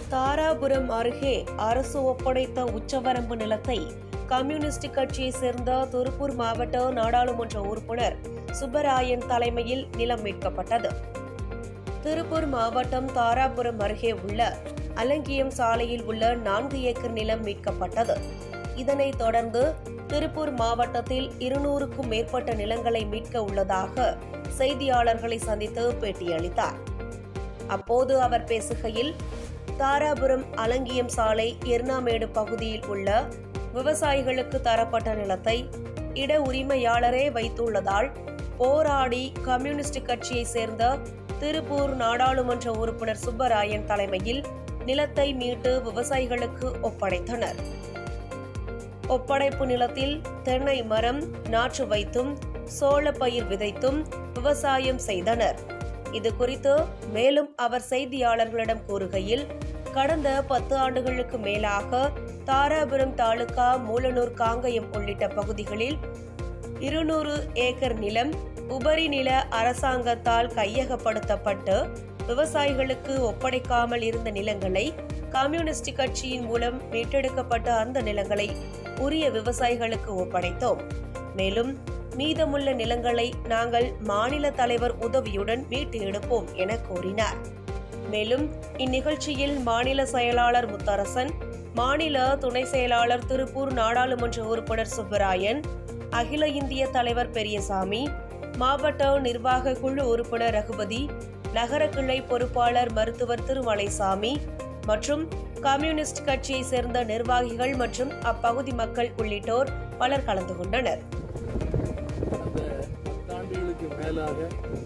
தாராபுரம் அருகே அரசு ஒப்படைத்த உச்சவரம்பு நிலத்தை கம்யூனிஸ்ட் கட்சியை சேர்ந்த திருப்பூர் மாவட்ட நாடாளுமன்ற உறுப்பினர் சுப்பராயன் தலைமையில் நிலம் மீட்கப்பட்டது திருப்பூர் மாவட்டம் தாராபுரம் அருகே உள்ள அலங்கியம் சாலையில் உள்ள நான்கு ஏக்கர் நிலம் மீட்கப்பட்டது இதனைத் தொடர்ந்து திருப்பூர் மாவட்டத்தில் இருநூறுக்கும் மேற்பட்ட நிலங்களை மீட்க உள்ளதாக செய்தியாளர்களை சந்தித்து பேட்டியளித்தார் அப்போது அவர் பேசுகையில் தாராபுரம் அலங்கியம் சாலை எர்ணாமேடு பகுதியில் உள்ள விவசாயிகளுக்கு தரப்பட்ட நிலத்தை இட உரிமையாளரே வைத்துள்ளதால் போராடி கம்யூனிஸ்ட் கட்சியை சேர்ந்த திருப்பூர் நாடாளுமன்ற உறுப்பினர் சுப்பராயன் தலைமையில் நிலத்தை மீட்டு விவசாயிகளுக்கு ஒப்படைத்தனர் ஒப்படைப்பு நிலத்தில் தென்னை மரம் நாற்று வைத்தும் சோள பயிர் விதைத்தும் விவசாயம் செய்தனர் இது குறித்து மேலும் அவர் செய்தியாளர்களிடம் கூறுகையில் கடந்த பத்து ஆண்டுகளுக்கு மேலாக தாராபுரம் தாலுகா மூலனூர் காங்கயம் உள்ளிட்ட பகுதிகளில் இருநூறு ஏக்கர் நிலம் உபரி நில அரசாங்கத்தால் கையகப்படுத்தப்பட்டு விவசாயிகளுக்கு ஒப்படைக்காமல் இருந்த நிலங்களை கம்யூனிஸ்ட் கட்சியின் மூலம் மீட்டெடுக்கப்பட்ட அந்த நிலங்களை உரிய விவசாயிகளுக்கு ஒப்படைத்தோம் மேலும் மீதமுள்ள நிலங்களை நாங்கள் மாநில தலைவர் உதவியுடன் மீட்டு எடுப்போம் என கூறினார் மேலும் இந்நிகழ்ச்சியில் மாநில செயலாளர் முத்தரசன் மாநில துணை செயலாளர் திருப்பூர் நாடாளுமன்ற உறுப்பினர் சுப்பராயன் அகில இந்திய தலைவர் பெரியசாமி மாவட்ட நிர்வாக குழு உறுப்பினர் ரகுபதி நகர கிளை பொறுப்பாளர் மருத்துவர் திருமலைசாமி மற்றும் கம்யூனிஸ்ட் கட்சியை சேர்ந்த நிர்வாகிகள் மற்றும் அப்பகுதி மக்கள் உள்ளிட்டோர் பலர் கலந்து கொண்டனர் அந்த பத்தாண்டுகளுக்கு மேலாக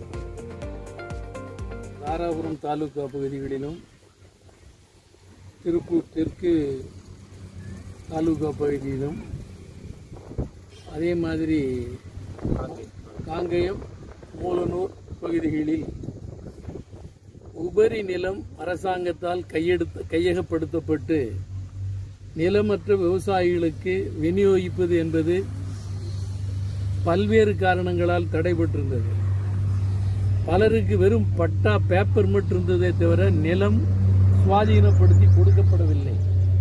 தாராபுரம் தாலுகா பகுதிகளிலும் திருப்பூர் தெற்கு தாலுகா பகுதியிலும் அதே மாதிரி காங்கயம் மூலனூர் பகுதிகளில் உபரி நிலம் அரசாங்கத்தால் கையெடுத்த கையகப்படுத்தப்பட்டு நிலமற்ற விவசாயிகளுக்கு விநியோகிப்பது என்பது பல்வேறு காரணங்களால் தடைபட்டிருந்தது பலருக்கு வெறும் பட்டா பேப்பர் மட்டும் இருந்ததே தவிர நிலம் சுவாதீனப்படுத்தி கொடுக்கப்படவில்லை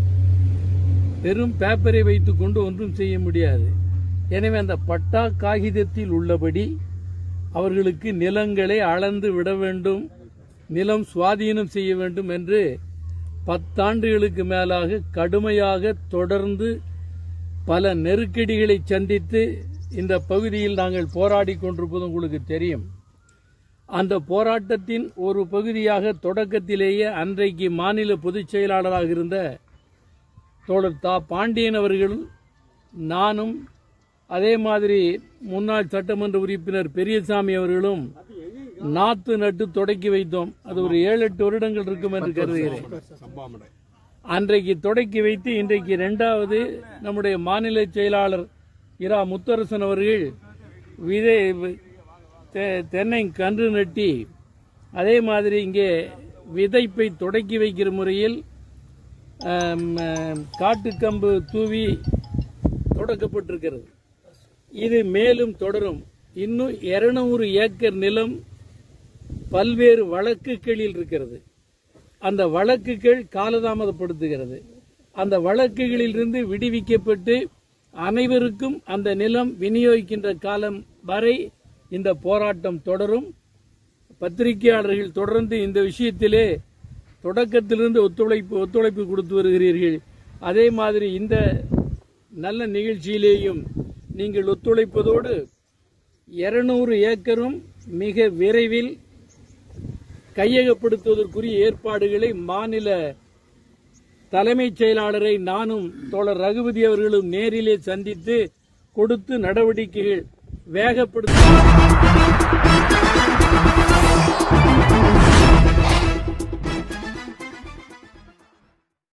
வெறும் பேப்பரை வைத்துக்கொண்டு ஒன்றும் செய்ய முடியாது எனவே அந்த பட்டா காகிதத்தில் உள்ளபடி அவர்களுக்கு நிலங்களை அளந்து விட வேண்டும் நிலம் சுவாதீனம் செய்ய வேண்டும் என்று பத்தாண்டுகளுக்கு மேலாக கடுமையாக தொடர்ந்து பல நெருக்கடிகளை சந்தித்து இந்த பகுதியில் நாங்கள் போராடி கொண்டிருப்பது உங்களுக்கு தெரியும் அந்த போராட்டத்தின் ஒரு பகுதியாக தொடக்கத்திலேயே அன்றைக்கு மாநில பொதுச் செயலாளராக இருந்த தோழர் தா பாண்டியன் அவர்கள் நானும் அதே மாதிரி முன்னாள் சட்டமன்ற உறுப்பினர் பெரியசாமி அவர்களும் நாத்து நட்டு தொடக்கி வைத்தோம் அது ஒரு ஏழு எட்டு வருடங்கள் இருக்கும் என்று கருதுகிறேன் அன்றைக்கு தொடக்கி வைத்து இன்றைக்கு இரண்டாவது நம்முடைய மாநில செயலாளர் இரா முத்தரசன் அவர்கள் விதை தெ- தென்னை கன்று நட்டி அதே மாதிரி இங்கே விதைப்பை தொடக்கி வைக்கிற முறையில் ஆம், ஆம், காட்டுக்கம்பு தூவி தொடக்கப்பட்டிருக்கிறது இது மேலும் தொடரும் இன்னும் 200 ஏக்கர் நிலம் பல்வேறு வழக்குகளில் இருக்கிறது அந்த வழக்குகள் காலதாமதப்படுத்துகிறது அந்த வழக்குகளிலிருந்து விடுவிக்கப்பட்டு அனைவருக்கும் அந்த நிலம் விநியோகிக்கின்ற காலம் வரை இந்த போராட்டம் தொடரும் பத்திரிகையாளர்கள் தொடர்ந்து இந்த விஷயத்திலே தொடக்கத்திலிருந்து ஒத்துழைப்பு ஒத்துழைப்பு கொடுத்து வருகிறீர்கள் அதே மாதிரி இந்த நல்ல நிகழ்ச்சியிலேயும் நீங்கள் ஒத்துழைப்பதோடு 200 ஏக்கரும் மிக விரைவில் கையகப்படுத்துவதற்குரிய ஏற்பாடுகளை மாநில தலைமைச் செயலாளரை நானும் தோழர் ரகுபதி அவர்களும் நேரிலே சந்தித்து கொடுத்து நடவடிக்கைகள் வேகப்படுத்த